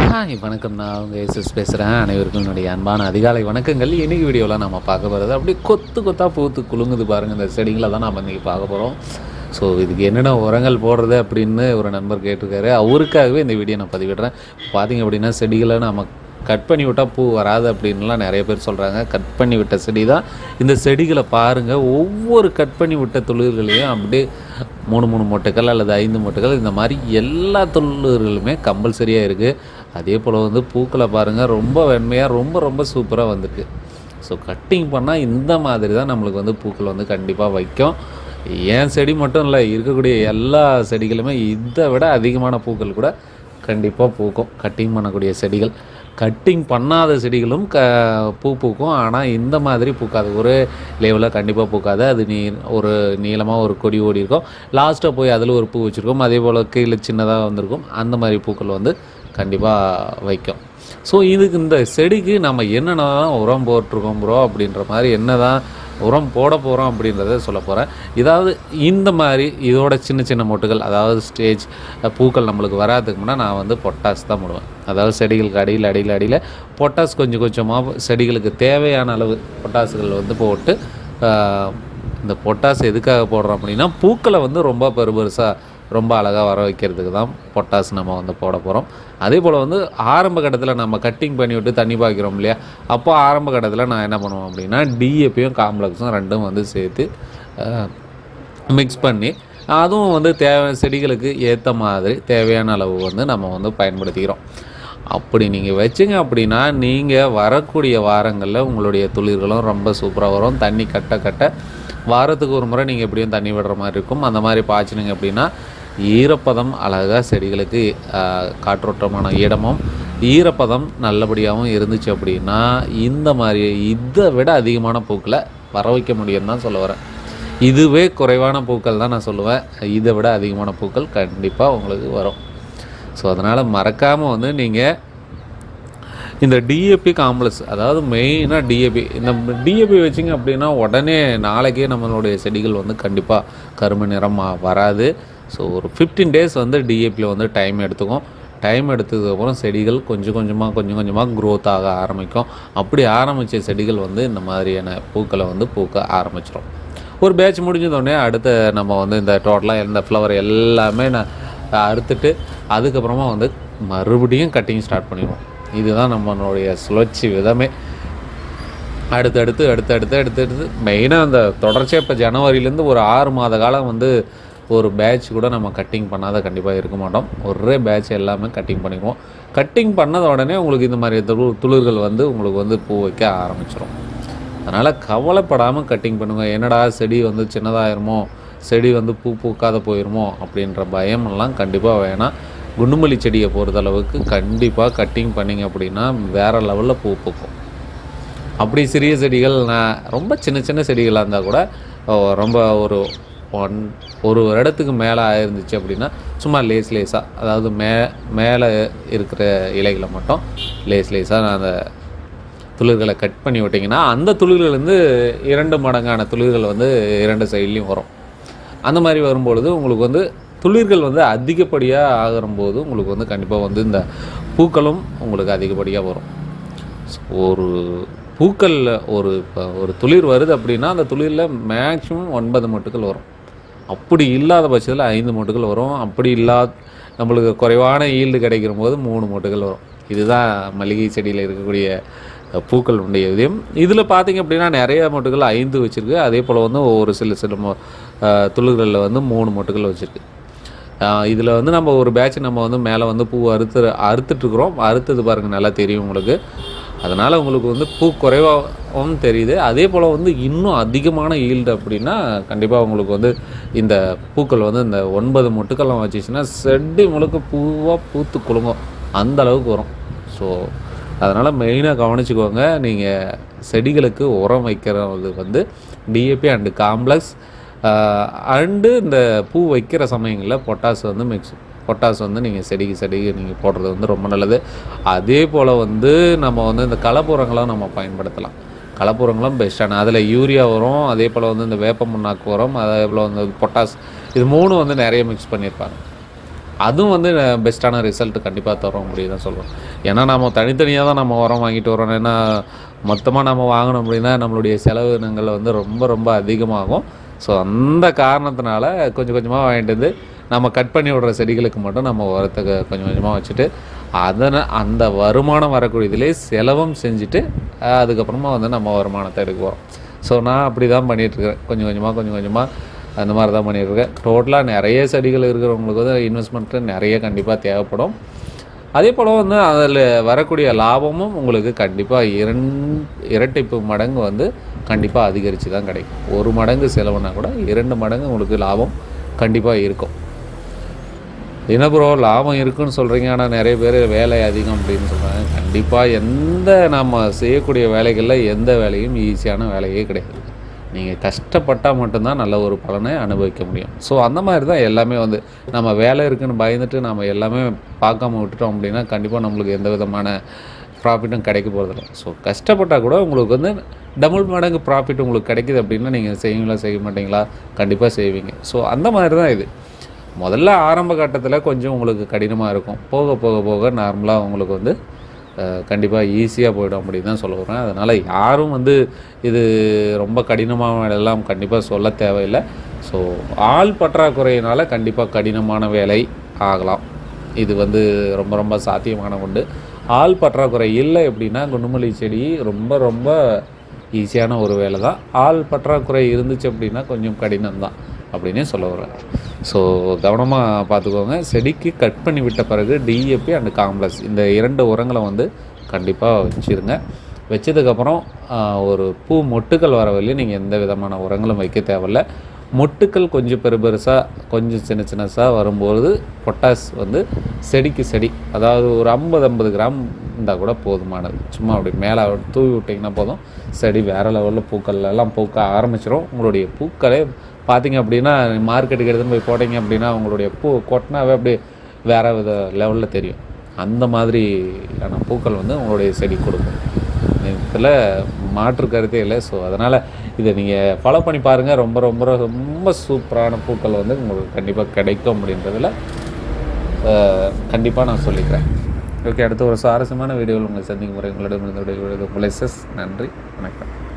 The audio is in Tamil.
ஹாய் வணக்கம் நான் அவங்க எஸ்எஸ் பேசுகிறேன் அனைவருக்கும் என்னுடைய அன்பான அதிகாலை வணக்கங்கள் இன்னைக்கு வீடியோவில் நம்ம பார்க்க போகிறது அப்படியே கொத்து கொத்தாக பூத்து குலுங்குது பாருங்கள் இந்த செடிங்களை தான் நம்ம இன்றைக்கி பார்க்க போகிறோம் ஸோ இதுக்கு என்னென்ன உரங்கள் போடுறது அப்படின்னு ஒரு நண்பர் கேட்டிருக்காரு அவருக்காகவே இந்த வீடியோ நான் பதிவிடுறேன் பார்த்தீங்க அப்படின்னா செடிகளை நம்ம கட் பண்ணி விட்டால் பூ வராது அப்படின்லாம் நிறைய பேர் சொல்கிறாங்க கட் பண்ணி விட்ட செடி தான் இந்த செடிகளை பாருங்கள் ஒவ்வொரு கட் பண்ணி விட்ட துளிர்களையும் அப்படியே மூணு மூணு மொட்டைகள் அல்லது ஐந்து மொட்டைகள் இந்த மாதிரி எல்லா துளிர்களுமே கம்பல்சரியாக இருக்குது அதே போல் வந்து பூக்களை பாருங்கள் ரொம்ப வெண்மையாக ரொம்ப ரொம்ப சூப்பராக வந்திருக்கு ஸோ கட்டிங் பண்ணால் இந்த மாதிரி தான் நம்மளுக்கு வந்து பூக்கள் வந்து கண்டிப்பாக வைக்கும் ஏன் செடி மட்டும் இல்லை இருக்கக்கூடிய எல்லா செடிகளுமே இதை விட அதிகமான பூக்கள் கூட கண்டிப்பாக பூக்கும் கட்டிங் பண்ணக்கூடிய செடிகள் கட்டிங் பண்ணாத செடிகளும் க பூ பூக்கும் ஆனால் இந்த மாதிரி பூக்காது ஒரு லெவலில் கண்டிப்பாக பூக்காது அது நீ ஒரு நீளமாக ஒரு கொடி ஓடி இருக்கும் லாஸ்ட்டாக போய் அதில் ஒரு பூ வச்சுருக்கோம் அதே போல் கீழே சின்னதாக வந்திருக்கும் அந்த மாதிரி பூக்கள் வந்து கண்டிப்பாக வைக்கும் ஸோ இதுக்கு இந்த செடிக்கு நம்ம என்னென்ன உரம் போட்டிருக்கோம் ப்ரோ அப்படின்ற மாதிரி என்ன தான் உரம் போட போகிறோம் அப்படின்றத சொல்ல போகிறேன் இதாவது இந்த மாதிரி இதோட சின்ன சின்ன மொட்டுகள் அதாவது ஸ்டேஜ் பூக்கள் நம்மளுக்கு வராதுக்கு முன்னாடி நான் வந்து பொட்டாஸ் தான் போடுவேன் அதாவது செடிகளுக்கு அடியில் அடியில் அடியில் பொட்டாஸ் கொஞ்சம் கொஞ்சமாக செடிகளுக்கு தேவையான அளவு பொட்டாசுகள் வந்து போட்டு ஆஹ், இந்த பொட்டாஸ் எதுக்காக போடுறோம் அப்படின்னா பூக்களை வந்து ரொம்ப பெருபெருசாக ரொம்ப அழகாக வர வைக்கிறதுக்கு தான் பொட்டாஸ் நம்ம வந்து போட போகிறோம் அதே போல் வந்து ஆரம்ப கட்டத்தில் நம்ம கட்டிங் பண்ணி விட்டு தண்ணி பாய்க்கிறோம் இல்லையா அப்போ ஆரம்ப கட்டத்தில் நான் என்ன பண்ணுவேன் அப்படின்னா டிஏபியும் காம்ப்ளெக்ஸும் ரெண்டும் வந்து சேர்த்து மிக்ஸ் பண்ணி அதுவும் வந்து தேவை செடிகளுக்கு ஏற்ற மாதிரி தேவையான அளவு வந்து நம்ம வந்து பயன்படுத்திக்கிறோம் அப்படி நீங்கள் வச்சிங்க அப்படின்னா நீங்கள் வரக்கூடிய வாரங்களில் உங்களுடைய துளிர்களும் ரொம்ப சூப்பராக வரும் தண்ணி கட்ட கட்ட வாரத்துக்கு ஒரு முறை நீங்கள் எப்படியும் தண்ணி விடுற மாதிரி இருக்கும் அந்த மாதிரி பாய்ச்சினீங்க அப்படின்னா ஈரப்பதம் அழகாக செடிகளுக்கு ஆஹ், காற்றோட்டமான இடமும் ஈரப்பதம் நல்லபடியாகவும் இருந்துச்சு அப்படின்னா இந்த மாதிரி இதை விட அதிகமான பூக்களை வர வைக்க முடியும்னு தான் சொல்ல வரேன் இதுவே குறைவான பூக்கள் தான் நான் சொல்லுவேன் இதை விட அதிகமான பூக்கள் கண்டிப்பாக உங்களுக்கு வரும் ஸோ அதனால் மறக்காமல் வந்து நீங்கள் இந்த டிஏபி காம்ப்ளெக்ஸ் அதாவது மெயினாக டிஏபி இந்த டிஏபி வச்சிங்க அப்படின்னா உடனே நாளைக்கே நம்மளுடைய செடிகள் வந்து கண்டிப்பாக கருமை நிறம் மா- வராது ஸோ ஒரு ஃபிஃப்டீன் டேஸ் வந்து டிஏபியில் வந்து டைம் எடுத்துக்கும் டைம் எடுத்ததுக்கப்புறம் செடிகள் கொஞ்சம் கொஞ்சமாக கொஞ்சம் கொஞ்சமாக க்ரோத் ஆக ஆரம்பிக்கும் அப்படி ஆரம்பித்த செடிகள் வந்து இந்த மாதிரியான பூக்களை வந்து பூக்க ஆரம்பிச்சிடும் ஒரு பேட்ச் முடிஞ்சதோடனே அடுத்த நம்ம வந்து இந்த டோட்டலாக இந்த ஃப்ளவர் எல்லாமே நான் அறுத்துட்டு அதுக்கப்புறமா வந்து மறுபடியும் கட்டிங் ஸ்டார்ட் பண்ணிடுவோம் இதுதான் நம்மளுடைய சுழற்சி விதமே அடுத்தடுத்து அடுத்தடுத்து அடுத்தடுத்து மெயினாக அந்த தொடர்ச்சியாக இப்போ ஜனவரியிலேருந்து ஒரு ஆறு மாத காலம் வந்து ஒரு பேட்ச் கூட நம்ம கட்டிங் பண்ணாத கண்டிப்பாக இருக்க மாட்டோம் ஒரே பேட்ச் எல்லாமே கட்டிங் பண்ணிக்குவோம் கட்டிங் பண்ணத உடனே உங்களுக்கு இந்த மாதிரி துளு துளிர்கள் வந்து உங்களுக்கு வந்து பூ வைக்க ஆரம்பிச்சிடும் அதனால் கவலைப்படாமல் கட்டிங் பண்ணுங்க என்னடா செடி வந்து சின்னதாயிருமோ செடி வந்து பூ பூக்காத போயிருமோ அப்படின்ற பயமெல்லாம் கண்டிப்பாக வேணாம் குண்டுமல்லி செடியை பொறுத்தளவுக்கு கண்டிப்பாக கட்டிங் பண்ணிங்க அப்படின்னா வேறு லெவலில் பூ பூக்கும் அப்படி சிறிய செடிகள் நான் ரொம்ப சின்ன சின்ன செடிகளாக இருந்தால் கூட ஓ, ரொம்ப ஒரு ஒன் ஒரு வருடத்துக்கு மேலே ஆயிருந்துச்சு அப்படின்னா சும்மா லேஸ் லேஸாக அதாவது மே மேலே இருக்கிற இலைகளை மட்டும் லேஸ் லேஸாக அந்த துளிர்களை கட் பண்ணி விட்டிங்கன்னா அந்த துளிர்கள் வந்து இரண்டு மடங்கான துளிர்கள் வந்து இரண்டு சைட்லேயும் வரும் அந்த மாதிரி வரும்பொழுது உங்களுக்கு வந்து துளிர்கள் வந்து அதிகப்படியாக ஆகும்போது உங்களுக்கு வந்து கண்டிப்பாக வந்து இந்த பூக்களும் உங்களுக்கு அதிகப்படியாக வரும் ஒரு பூக்களில் ஒரு இப்போ ஒரு துளிர் வருது அப்படின்னா அந்த துளிரில் மேக்ஸிமம் ஒன்பது மொட்டுகள் வரும் அப்படி இல்லாத பட்சத்தில் ஐந்து மொட்டுகள் வரும் அப்படி இல்லாத நம்மளுக்கு குறைவான ஈல்டு கிடைக்கிற போது மூணு மொட்டுகள் வரும் இதுதான் மல்லிகை செடியில் இருக்கக்கூடிய அஹ், பூக்கள் உடைய விதம் இதில் பார்த்தீங்க அப்படின்னா நிறைய மொட்டுகள் ஐந்து வச்சுருக்கு அதே போல் வந்து ஒரு சில சில மொ அஹ், துளிர்களில் வந்து மூணு மொட்டுகள் வச்சுருக்கு இதில் வந்து நம்ம ஒரு பேட்ச் நம்ம வந்து மேலே வந்து பூ அறுத்து அறுத்துட்ருக்குறோம் அறுத்தது பாருங்கள் நல்லா தெரியும் உங்களுக்கு அதனால் உங்களுக்கு வந்து பூ குறைவாகவும் தெரியுது அதே போல் வந்து இன்னும் அதிகமான ஈல்டு அப்படின்னா கண்டிப்பாக உங்களுக்கு வந்து இந்த பூக்கள் வந்து இந்த ஒன்பது மொட்டுக்கெல்லாம் வச்சிச்சுன்னா செடி முழுக்க பூவாக பூத்து குலுங்கும் அந்த அளவுக்கு வரும் ஸோ அதனால் மெயினாக கவனிச்சுக்கோங்க நீங்கள் செடிகளுக்கு உரம் வைக்கிறது வந்து டிஏபி அண்டு காம்ப்ளெக்ஸ் அண்டு இந்த பூ வைக்கிற சமயங்களில் பொட்டாஸ் வந்து மிக்ஸ் பொட்டாஸ் வந்து நீங்கள் செடிக்கு செடிக்கு நீங்கள் போடுறது வந்து ரொம்ப நல்லது அதே போல் வந்து நம்ம வந்து இந்த கலப்புரங்களும் நம்ம பயன்படுத்தலாம் கலப்புரங்களும் பெஸ்ட்டான அதில் யூரியா வரும் அதே போல் வந்து இந்த வேப்ப முன்னாக்கு வரும் அதே போல் வந்து பொட்டாஸ் இது மூணு வந்து நிறைய மிக்ஸ் பண்ணியிருப்பாங்க அதுவும் வந்து பெஸ்ட்டான ரிசல்ட் கண்டிப்பாக தரும் அப்படின்னு தான் சொல்கிறோம் ஏன்னா நம்ம தனித்தனியாக தான் நம்ம உரம் வாங்கிட்டு வரோம் ஏன்னா மொத்தமாக நம்ம வாங்கணும் அப்படின்னா நம்மளுடைய செலவினங்கள் வந்து ரொம்ப ரொம்ப அதிகமாகும் ஸோ அந்த காரணத்தினால கொஞ்சம் கொஞ்சமாக வாங்கிட்டு வந்து நம்ம கட் பண்ணி விடுற செடிகளுக்கு மட்டும் நம்ம உரத்துக்கு கொஞ்சம் கொஞ்சமாக வச்சுட்டு அதனை அந்த வருமானம் வரக்கூடியதிலே செலவும் செஞ்சுட்டு அஹ், அதுக்கப்புறமா வந்து நம்ம வருமானத்தை எடுக்க போகிறோம் ஸோ நான் அப்படி தான் பண்ணிகிட்ருக்கிறேன் கொஞ்சம் கொஞ்சமாக கொஞ்சம் கொஞ்சமாக அந்த மாதிரி தான் பண்ணிகிட்ருக்கேன் டோட்டலாக நிறைய செடிகள் இருக்கிறவங்களுக்கு வந்து இன்வெஸ்ட்மெண்ட்டு நிறைய கண்டிப்பாக தேவைப்படும் அதே போல் வந்து அதில் வரக்கூடிய லாபமும் உங்களுக்கு கண்டிப்பாக இரண் இரட்டிப்பு மடங்கு வந்து கண்டிப்பாக அதிகரித்து தான் கிடைக்கும் ஒரு மடங்கு செலவுனா கூட இரண்டு மடங்கு உங்களுக்கு லாபம் கண்டிப்பாக இருக்கும் என்ன ப்ரோ லாபம் இருக்குன்னு சொல்கிறீங்க ஆனால் நிறைய பேர் வேலை அதிகம் அப்படின்னு சொல்கிறாங்க கண்டிப்பாக எந்த நம்ம செய்யக்கூடிய வேலைகளில் எந்த வேலையும் ஈஸியான வேலையே கிடையாது நீங்கள் கஷ்டப்பட்டால் மட்டும்தான் நல்ல ஒரு பலனை அனுபவிக்க முடியும் ஸோ அந்த மாதிரி தான் எல்லாமே வந்து நம்ம வேலை இருக்குன்னு பயந்துட்டு நம்ம எல்லாமே பார்க்காம விட்டுட்டோம் அப்படின்னா கண்டிப்பாக நம்மளுக்கு எந்த விதமான ப்ராஃபிட்டும் கிடைக்க போகிறதில்ல ஸோ கஷ்டப்பட்டால் கூட உங்களுக்கு வந்து டபுள் மடங்கு ப்ராஃபிட் உங்களுக்கு கிடைக்குது அப்படின்னா நீங்கள் செய்வீங்களா செய்ய மாட்டீங்களா கண்டிப்பாக செய்வீங்க ஸோ அந்த மாதிரி தான் இது முதல்ல ஆரம்ப கட்டத்தில் கொஞ்சம் உங்களுக்கு கடினமாக இருக்கும் போக போக போக நார்மலாக உங்களுக்கு வந்து கண்டிப்பாக ஈஸியாக போயிடும் அப்படின்னு தான் சொல்ல வரேன் அதனால் யாரும் வந்து இது ரொம்ப கடினமான எல்லாம் கண்டிப்பாக சொல்ல தேவையில்லை ஸோ ஆள் பற்றாக்குறையினால் கண்டிப்பாக கடினமான வேலை ஆகலாம் இது வந்து ரொம்ப ரொம்ப சாத்தியமான உண்டு ஆள் பற்றாக்குறை இல்லை அப்படின்னா குண்டுமல்லி செடி ரொம்ப ரொம்ப ஈஸியான ஒரு வேலை தான் ஆள் பற்றாக்குறை இருந்துச்சு அப்படின்னா கொஞ்சம் கடினம் தான் அப்படின்னே சொல்ல வரேன் ஸோ கவனமாக பார்த்துக்கோங்க செடிக்கு கட் பண்ணி விட்ட பிறகு டிஏபி அண்ட் காம்ப்ளெக்ஸ் இந்த இரண்டு உரங்களை வந்து கண்டிப்பாக வச்சுருங்க வச்சதுக்கப்புறம் ஆஹ், ஒரு பூ மொட்டுக்கள் வர வரையிலும் நீங்கள் எந்த விதமான உரங்களும் வைக்க தேவையில்ல மொட்டுக்கள் கொஞ்சம் பெரு பெருசாக கொஞ்சம் சின்ன சின்னசாக வரும்போது பொட்டாஸ் வந்து செடிக்கு செடி அதாவது ஒரு ஐம்பது ஐம்பது கிராம் இருந்தால் கூட போதுமானது சும்மா அப்படி மேலே தூவி விட்டிங்கன்னா போதும் செடி வேறு லெவலில் பூக்கள் எல்லாம் பூக்க ஆரம்பிச்சிடும் உங்களுடைய பூக்களே பார்த்தீங்க அப்படின்னா மார்க்கெட்டுக்கு எடுத்துன்னு போய் போட்டீங்க அப்படின்னா உங்களுடைய பூ கொட்டினாவே அப்படியே வேறு வித லெவலில் தெரியும் அந்த மாதிரியான பூக்கள் வந்து உங்களுடைய செடி கொடுக்கும் இதில் மாற்று கருத்தே இல்லை ஸோ அதனால் இதை நீங்கள் ஃபாலோ பண்ணி பாருங்கள் ரொம்ப ரொம்ப ரொம்ப சூப்பரான பூக்கள் வந்து உங்களுக்கு கண்டிப்பாக கிடைக்கும் அப்படின்றதுல கண்டிப்பாக நான் சொல்லிக்கிறேன் ஓகே அடுத்து ஒரு சுவாரஸ்யமான வீடியோவில் உங்களை சந்திக்கும் முறை உங்களிடமிருந்து விடைபெறுவது உங்களை நன்றி வணக்கம்